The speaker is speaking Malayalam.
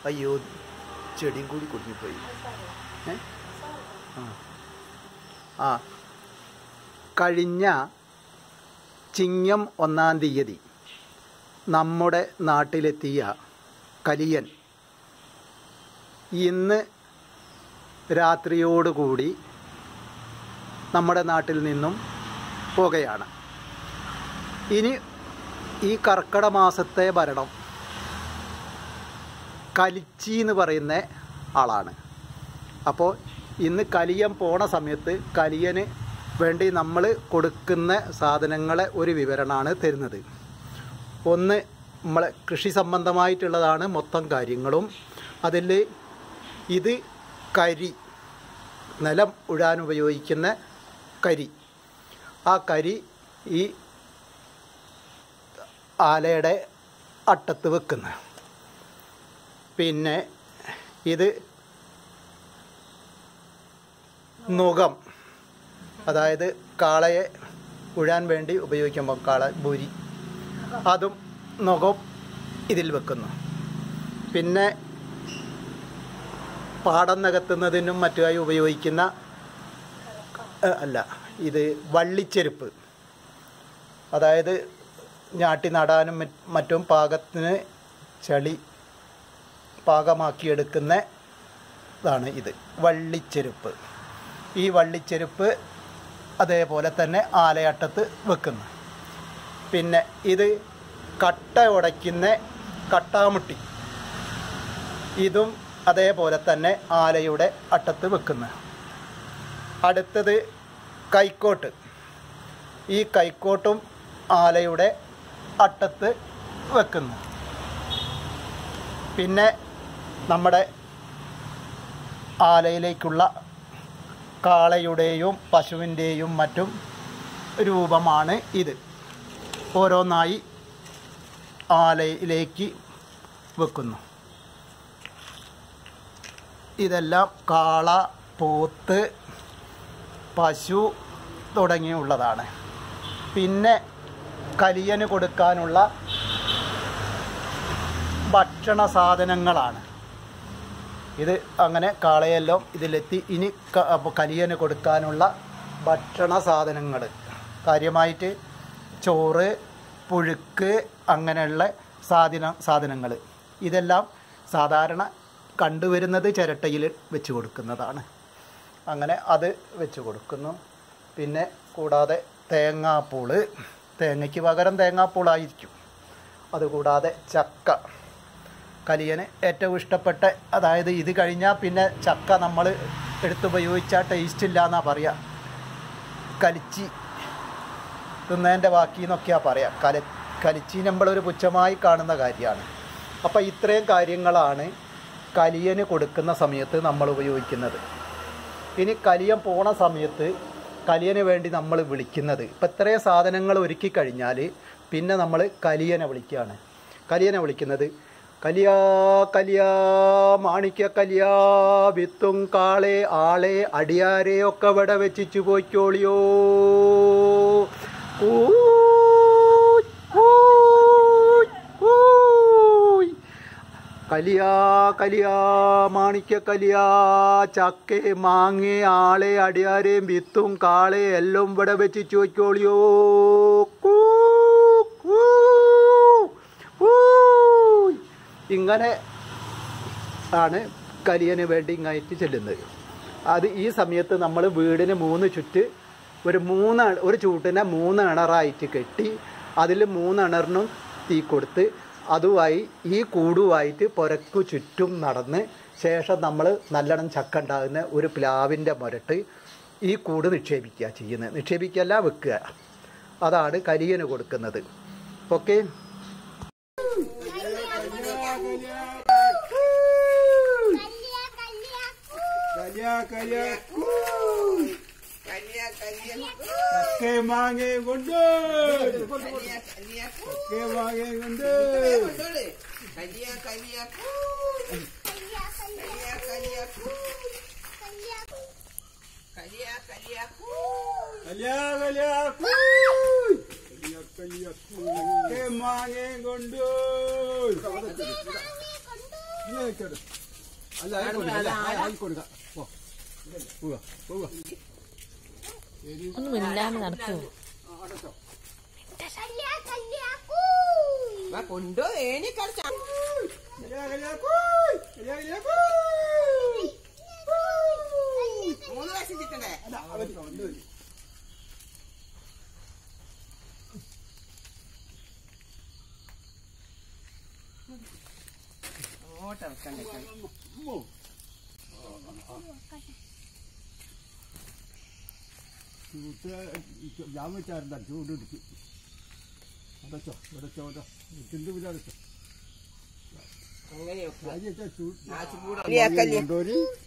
അയ്യോ ചെടിയും കൂടി കുടുങ്ങിപ്പോയി ഏ ആ ആ കഴിഞ്ഞ ചിങ്ങം ഒന്നാം തീയതി നമ്മുടെ നാട്ടിലെത്തിയ കലിയൻ ഇന്ന് രാത്രിയോടുകൂടി നമ്മുടെ നാട്ടിൽ നിന്നും പോകുകയാണ് ഇനി ഈ കർക്കിട മാസത്തെ ഭരണം കലിച്ചി എന്ന് പറയുന്ന ആളാണ് അപ്പോൾ ഇന്ന് കലിയൻ പോണ സമയത്ത് കലിയന് വേണ്ടി നമ്മൾ കൊടുക്കുന്ന സാധനങ്ങളെ ഒരു വിവരണമാണ് തരുന്നത് ഒന്ന് നമ്മളെ കൃഷി സംബന്ധമായിട്ടുള്ളതാണ് മൊത്തം കാര്യങ്ങളും അതിൽ ഇത് കരി നിലം ഉഴാൻ ഉപയോഗിക്കുന്ന കരി ആ കരി ഈ ആലയുടെ അട്ടത്ത് വെക്കുന്ന പിന്നെ ഇത് നുകം അതായത് കാളയെ ഉഴാൻ വേണ്ടി ഉപയോഗിക്കുമ്പോൾ കാള ബുരി അതും നുകം ഇതിൽ വെക്കുന്നു പിന്നെ പാടം നികത്തുന്നതിനും മറ്റുമായി ഉപയോഗിക്കുന്ന ഏ, അല്ല ഇത് വള്ളിച്ചെരുപ്പ് അതായത് ഞാട്ടി നടാനും മറ്റ് മറ്റും പാകത്തിന് ചളി പാകമാക്കിയെടുക്കുന്ന ഇതാണ് ഇത് വള്ളിച്ചെരുപ്പ് ഈ വള്ളിച്ചെരുപ്പ് അതേപോലെ തന്നെ ആലയട്ടത്ത് വെക്കുന്നു പിന്നെ ഇത് കട്ട ഉടയ്ക്കുന്ന കട്ടാമുട്ടി ഇതും അതേപോലെ തന്നെ ആലയുടെ അട്ടത്ത് വെക്കുന്നു അടുത്തത് കൈക്കോട്ട് ഈ കൈക്കോട്ടും ആലയുടെ അട്ടത്ത് വെക്കുന്നു പിന്നെ നമ്മുടെ ആലയിലേക്കുള്ള കാളയുടെയും പശുവിൻ്റെയും മറ്റും രൂപമാണ് ഇത് ഓരോന്നായി ആലയിലേക്ക് വെക്കുന്നു ഇതെല്ലാം കാള പോത്ത് പശു തുടങ്ങിയുള്ളതാണ് പിന്നെ കലിയന് കൊടുക്കാനുള്ള ഭക്ഷണ സാധനങ്ങളാണ് ഇത് അങ്ങനെ കാളയെല്ലാം ഇതിലെത്തി ഇനി ക- അപ്പൊ കലിയന് കൊടുക്കാനുള്ള ഭക്ഷണ സാധനങ്ങൾ കാര്യമായിട്ട് ചോറ് പുഴുക്ക് അങ്ങനെയുള്ള സാധന സാധനങ്ങൾ ഇതെല്ലാം സാധാരണ കണ്ടുവരുന്നത് ചിരട്ടയിൽ വെച്ച് കൊടുക്കുന്നതാണ് അങ്ങനെ അത് വെച്ച് കൊടുക്കുന്നു പിന്നെ കൂടാതെ തേങ്ങാപ്പൂള് തേങ്ങയ്ക്ക് പകരം തേങ്ങാപ്പൂളായിരിക്കും അതുകൂടാതെ ചക്ക കലിയന് ഏറ്റവും ഇഷ്ടപ്പെട്ട അതായത് ഇത് കഴിഞ്ഞാൽ പിന്നെ ചക്ക നമ്മൾ എടുത്തുപയോഗിച്ചാൽ ടേസ്റ്റ് ഇല്ല എന്നാ പറയുക കലിച്ചി തിന്നതിൻ്റെ ബാക്കി എന്നൊക്കെയാ പറയാം കല കലിച്ചി നമ്മളൊരു പുച്ഛമായി കാണുന്ന കാര്യമാണ് അപ്പം ഇത്രയും കാര്യങ്ങളാണ് കലിയന് കൊടുക്കുന്ന സമയത്ത് നമ്മൾ ഉപയോഗിക്കുന്നത് ഇനി കലിയൻ പോണ സമയത്ത് കലിയന് വേണ്ടി നമ്മൾ വിളിക്കുന്നത് ഇപ്പം ഇത്രയും സാധനങ്ങൾ ഒരുക്കി കഴിഞ്ഞാൽ പിന്നെ നമ്മൾ കലിയനെ വിളിക്കുകയാണ് കലിയനെ വിളിക്കുന്നത് കലിയാ കലിയാ മാണിക്യ കലിയാ വിത്തും കാളെ ആളെ അടിയാരെ ഒക്കെ ഇവിടെ വെച്ചിച്ചു പോയിക്കോളിയോ ഊയ്, ഊയ്, ഊയ്. കലിയാ കലിയാ മാണിക്യ കലിയാ ചക്കേ മാങ്ങേ ആളെ അടിയാരേം വിത്തും കാളെ എല്ലാം ഇവിടെ വെച്ച് ചോദിക്കോളിയോ കൂ, കൂ, ഊയ്. ഇങ്ങനെ ആണ് കലിയന് വേണ്ടി ഇങ്ങായിട്ട് ചെല്ലുന്നത് അത് ഈ സമയത്ത് നമ്മൾ വീടിന് മൂന്ന് ചുറ്റ് ഒരു മൂന്ന് അണ- ഒരു ചൂട്ടിനെ മൂന്ന് അണറായിട്ട് കെട്ടി അതിൽ മൂന്നണറിനും തീ കൊടുത്ത് അതുമായി ഈ കൂടുമായിട്ട് പുരക്കു ചുറ്റും നടന്ന് ശേഷം നമ്മൾ നല്ലോണം ചക്ക ഉണ്ടാകുന്ന ഒരു പ്ലാവിൻ്റെ മുരട്ട് ഈ കൂട് നിക്ഷേപിക്കുക ചെയ്യുന്നത് നിക്ഷേപിക്കല്ല വെക്കുക അതാണ് കരിയന് കൊടുക്കുന്നത് ഓക്കെ കല്യാ കല്യാ ചക്കെ മാങ്ങേ കൊണ്ട് ചക്കെ മാങ്ങേ കൊണ്ട് കല്യാ കല്യാ കല്യാ കല്യാ ചക്കെ മാങ്ങേ കൊണ്ട് ഇങ്ങനെ വെച്ചോട്. അല്ല അതിൽ കൊടുക്ക അല്ല അതിൽ കൊടുക്ക പോ പോവുക പോവുക ഒന്ന് മിണ്ടാണ്ട് നടക്കുമോ അടച്ചോ കൊണ്ടോ ഏണി കളിച്ച കല്യാ കല്യാ കൂയ് കല്യാ കല്യാ കൂയ് മൂന്ന് വയസ്സ് ചിട്ടണ്ടേ അല്ല അവൻ കൊണ്ടുവരും അങ്ങോട്ട് ഇറക്കണ്ടേ ചൂട്ട് ഞാൻ വെച്ചാஇருந்தா ചൂട് പിടിച്ചു അടച്ചോ അടച്ചോ അടച്ചോ ചുണ്ട് പിന്നെ അടച്ചോ അങ്ങനെയൊക്കെ ആദ്യത്തെ ചൂട് ആ ചൂട് കൊണ്ടുപോയി